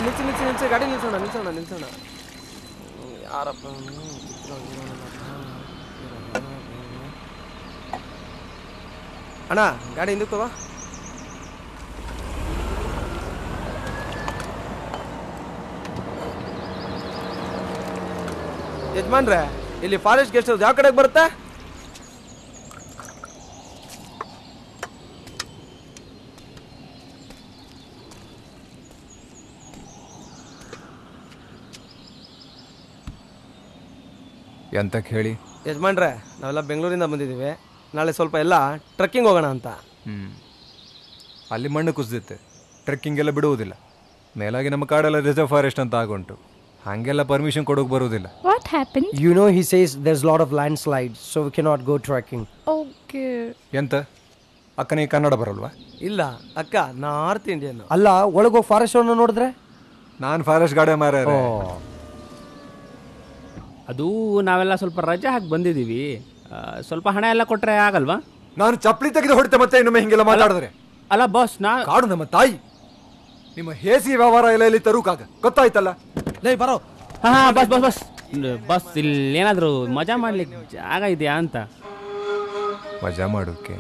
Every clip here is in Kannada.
ನಿಲ್ಸಿ ನಿಲ್ಸಿ ನಿಲ್ಸಿ ಗಾಡಿ ನಿಲ್ಸೋಣ ನಿಲ್ಸೋಣ ನಿಲ್ಸೋಣ ಹ್ಮ್, ಯಾರಪ್ಪ ಅವ್ನು? ಚಿತ್ರ ಹೀರೋನಲ್ಲಪ್ಪ. ಅಣ್ಣ ಗಾಡಿ ಹಿಂದಕ್ಕೆ ಬಾ ಯಜಮಾನ್ರೆ ಇಲ್ಲಿ ಫಾರೆಸ್ಟ್ ಗೆಸ್ಟ್ ಹೌಸ್ ಯಾವ ಕಡೆಗೆ ಬರುತ್ತೆ ಎಂತಕ್ಕೆ ಹೇಳಿ ಯಜಮಾನ್ರೆ ನಾವೆಲ್ಲ ಬೆಂಗಳೂರಿಂದ ಬಂದಿದ್ದೀವಿ ನಾಳೆ ಸ್ವಲ್ಪ ಎಲ್ಲ ಟ್ರೆಕ್ಕಿಂಗ್ ಹೋಗೋಣ ಅಂತ ಹ್ಞೂ ಅಲ್ಲಿ ಮಣ್ಣು ಕುಸಿದಿತ್ತೆ ಟ್ರೆಕ್ಕಿಂಗ್ ಎಲ್ಲ ಬಿಡುವುದಿಲ್ಲ ಮೇಲಾಗಿ ನಮ್ಮ ಕಾಡೆಲ್ಲ ರಿಸರ್ವ್ ಫಾರೆಸ್ಟ್ ಅಂತ ಆಗುಂಟು ಹಾಗೆಲ್ಲ ಪರ್ಮಿಷನ್ ಕೊಡೋಕೆ ಬರುವುದಿಲ್ಲ What happened? You know, he says there's a lot of landslides, so we cannot go trekking. Okay. ಎಂತ ಅಕ್ಕನಿಗೆ ಕನ್ನಡ ಬರಲ್ವಾ ಇಲ್ಲ ಅಕ್ಕ ನಾರ್ತ್ ಇಂಡಿಯನ್ ಅಲ್ಲ ಒಳಗೋಗಿ ಫಾರೆಸ್ಟ್ ಅನ್ನು ನೋಡಿದ್ರೆ ನಾನು ಫಾರೆಸ್ಟ್ ಗಾಡಿ ಮಾರ ಅದು ನಾವೆಲ್ಲ ಸ್ವಲ್ಪ ರಜೆ ಹಾಕಿ ಬಂದಿದ್ದೀವಿ ಆ, ಸ್ವಲ್ಪ ಹಣ ಎಲ್ಲ ಕೊಟ್ರೆ ಆಗಲ್ವಾ ನಾನು ಚಪ್ಪಲಿ ತೆಗೆದು ಹೊಡಿತೆ ಮತ್ತೆ ಇನ್ನೊಮ್ಮೆ ಹಿಂಗೆಲ್ಲ ಮಾತಾಡಿದ್ರೆ ಅಲ್ಲ ಬಾಸ್ ನಾ ಕಾಡು ನಮ್ಮ ತಾಯಿ ನಿಮ್ಮ ಹೇಸಿ ವ್ಯವಹಾರ ಎಲ್ಲ ಇಲ್ಲಿ ತರುಕಾಗ ಗೊತ್ತಾಯ್ತಲ್ಲ ಲೇ ಬರೋ ಹಾ ಹಾ ಬಸ್ ಬಸ್ ಬಸ್ ಬಸ್ ಇಲ್ಲಿ ಏನಾದರೂ ಮಜಾ ಮಾಡ್ಲಿಕ್ಕೆ ಜಾಗ ಇದೆಯಾ ಅಂತ ಮಜಾ ಮಾಡೋಕೆ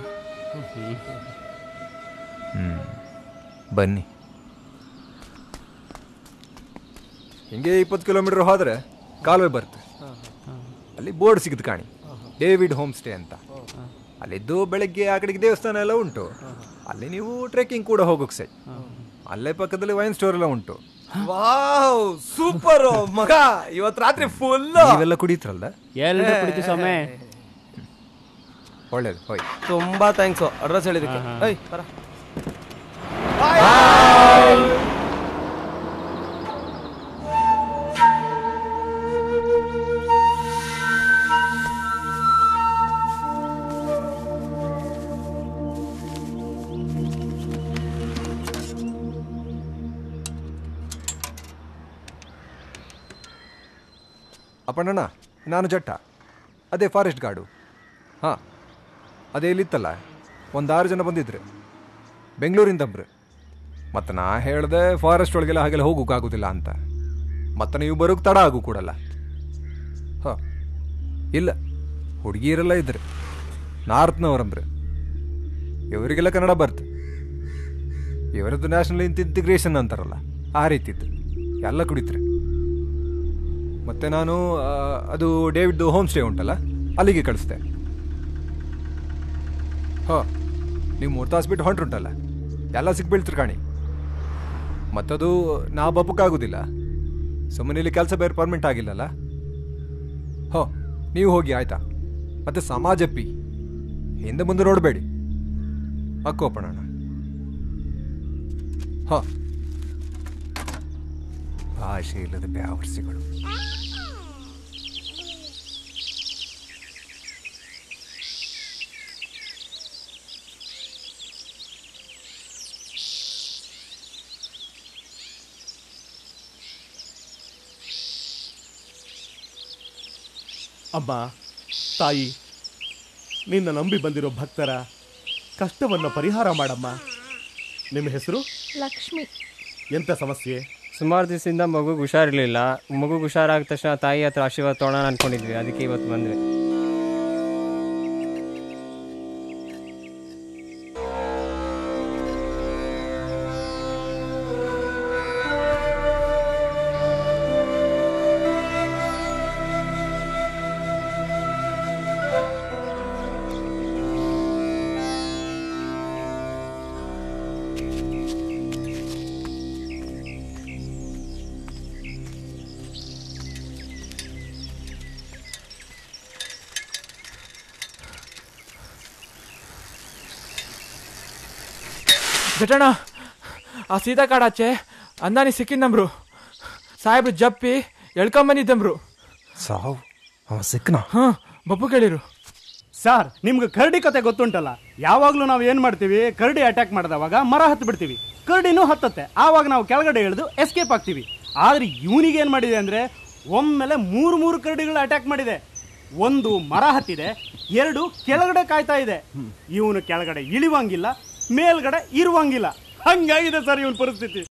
ಹ್ಞೂ ಬನ್ನಿ ಹಿಂಗೆ ಇಪ್ಪತ್ತು ಕಿಲೋಮೀಟರ್ ಹೋದ್ರೆ ಕಾಲುವೆ ಬರುತ್ತೆ ಅಲ್ಲಿ ಬೋರ್ಡ್ ಸಿಗುತ್ತೆ ಕಾಣಿ ಡೇವಿಡ್ ಹೋಮ್ ಸ್ಟೇ ಅಂತ ಅಲ್ಲಿದ್ದು ಬೆಳಗ್ಗೆ ಆ ಕಡೆಗೆ ದೇವಸ್ಥಾನ ಎಲ್ಲ ಉಂಟು ಅಲ್ಲಿ ನೀವು ಟ್ರೆಕ್ಕಿಂಗ್ ಕೂಡ ಹೋಗೋಕೆ ಸೈ ಅಲ್ಲೇ ಪಕ್ಕದಲ್ಲಿ ವೈನ್ ಸ್ಟೋರ್ ಎಲ್ಲ ಉಂಟು ವಾವ್ ಸೂಪರ್ ಮಗ ಇವತ್ ರಾತ್ರಿ ಫುಲ್ ನೀವೆಲ್ಲ ಕುಡಿತ್ರಲ್ಲ ಎಲ್ರು ಕುಡಿತೀವಿ ಸೊಮ್ಮೆ ಒಳ್ಳೇದು ಹೋಯ್ ತುಂಬಾ ಥ್ಯಾಂಕ್ಸ್ ಅಡ್ರೆಸ್ ಹೇಳಿದಕ್ಕೆ ಏಯ್ ಬರ ಅಪ್ಪಣ್ಣಣ್ಣ ನಾನು ಜಟ್ಟ ಅದೇ ಫಾರೆಸ್ಟ್ ಗಾರ್ಡು ಹಾಂ ಅದೇ ಇಲ್ಲಿತ್ತಲ್ಲ ಒಂದು ಆರು ಜನ ಬಂದಿದ್ರು ಬೆಂಗಳೂರಿಂದಬ್ರು ಮತ್ತು ನಾ ಹೇಳ್ದೆ ಫಾರೆಸ್ಟ್ ಒಳಗೆಲ್ಲ ಹಾಗೆಲ್ಲ ಹೋಗೋಕ್ಕಾಗೋದಿಲ್ಲ ಅಂತ ಮತ್ತು ನೀವು ಬರೋಕ್ಕೆ ತಡ ಆಗು ಕೂಡಲ್ಲ ಹಾಂ ಇಲ್ಲ ಹುಡುಗಿಯರೆಲ್ಲ ಇದ್ರು ನಾರ್ತ್ನವರಂಬ್ರು ಇವರಿಗೆಲ್ಲ ಕನ್ನಡ ಬರ್ತು ಇವರದ್ದು ನ್ಯಾಷನಲ್ ಇಂಟಿಗ್ರೇಷನ್ ಅಂತಾರಲ್ಲ ಆ ರೀತಿತ್ತು ಎಲ್ಲ ಕುಡಿತ್ರೆ ಮತ್ತೆ ನಾನು ಆ, ಅದು ಡೇವಿಡ್ದು ಹೋಮ್ ಸ್ಟೇ ಉಂಟಲ್ಲ ಅಲ್ಲಿಗೆ ಕಳಿಸ್ದೆ ಹಾಂ ನೀವು ಮೂರು ತಾಸು ಬಿಟ್ಟು ಹೊಂಟ್ರುಂಟಲ್ಲ ಎಲ್ಲ ಸಿಕ್ಬೀಳ್ತಿರ್ ಕಾಣಿ ಮತ್ತದು ನಾ ಬಪ್ಪಕ್ಕಾಗೋದಿಲ್ಲ ಸುಮ್ಮನೆ ಇಲ್ಲಿ ಕೆಲಸ ಬೇರೆ ಪರ್ಮೆಂಟ್ ಆಗಿಲ್ಲಲ್ಲ ಹೋ ನೀವು ಹೋಗಿ ಆಯ್ತಾ ಮತ್ತೆ ಸಮಾಜಪ್ಪಿ ಹಿಂದೆ ಮುಂದೆ ನೋಡಬೇಡಿ ಅಕ್ಕೋಪಣ ಹಾಂ ಭಾಷೆ ಇಲ್ಲದ ಬ್ಯಾವರ್ಸಿಗಳು ಅಮ್ಮ ತಾಯಿ ನಿನ್ನ ನಂಬಿ ಬಂದಿರೋ ಭಕ್ತರ ಕಷ್ಟವನ್ನು ಪರಿಹಾರ ಮಾಡಮ್ಮ ನಿಮ್ಮ ಹೆಸರು ಲಕ್ಷ್ಮಿ ಎಂತ ಸಮಸ್ಯೆ ಸುಮಾರು ದಿವಸದಿಂದ ಮಗುಗೆ ಹುಷಾರಿರ್ಲಿಲ್ಲ ಮಗುಗೆ ಹುಷಾರಾದ ತಕ್ಷಣ ತಾಯಿ ಹತ್ರ ಆಶೀರ್ವಾದ ತೊಗೊಳೋಣ ಅನ್ಕೊಂಡಿದ್ವಿ ಅದಕ್ಕೆ ಇವತ್ತು ಬಂದ್ವಿ ಜಟಣ ಆ ಸೀತಾ ಕಾಡಾಚೆ ಅಂದಾನಿ ಸಿಕ್ಕಿನಂಬ್ರು ಸಾಹೇಬ್ರು ಜಪ್ಪಿ ಎಳ್ಕೊಂಬಂದಿದ್ದಂಬ್ರು ಸಾವು ಅವ ಸಿಕ್ನ ಹ್ಞೂ ಬಪ್ಪು ಕೇಳಿರು ಸರ್ ನಿಮ್ಗೆ ಕರಡಿ ಕತೆ ಗೊತ್ತುಂಟಲ್ಲ ಯಾವಾಗಲೂ ನಾವು ಏನು ಮಾಡ್ತೀವಿ ಕರಡಿ ಅಟ್ಯಾಕ್ ಮಾಡಿದವಾಗ ಮರ ಹತ್ತು ಬಿಡ್ತೀವಿ ಕರಡಿನೂ ಹತ್ತತ್ತೆ ಆವಾಗ ನಾವು ಕೆಳಗಡೆ ಇಳಿದು ಎಸ್ಕೇಪ್ ಆಗ್ತೀವಿ ಆದ್ರೆ ಇವನಿಗೆ ಏನು ಮಾಡಿದೆ ಅಂದರೆ ಒಮ್ಮೆಲೆ ಮೂರು ಮೂರು ಕರಡಿಗಳು ಅಟ್ಯಾಕ್ ಮಾಡಿದೆ ಒಂದು ಮರ ಹತ್ತಿದೆ ಎರಡು ಕೆಳಗಡೆ ಕಾಯ್ತಾ ಇದೆ ಇವನು ಕೆಳಗಡೆ ಇಳಿವಂಗಿಲ್ಲ ಮೇಲ್ಗಡೆ ಇರುವಂಗಿಲ್ಲ ಹಂಗಾಗಿದೆ ಸರ್ ಇವನ್ ಪರಿಸ್ಥಿತಿ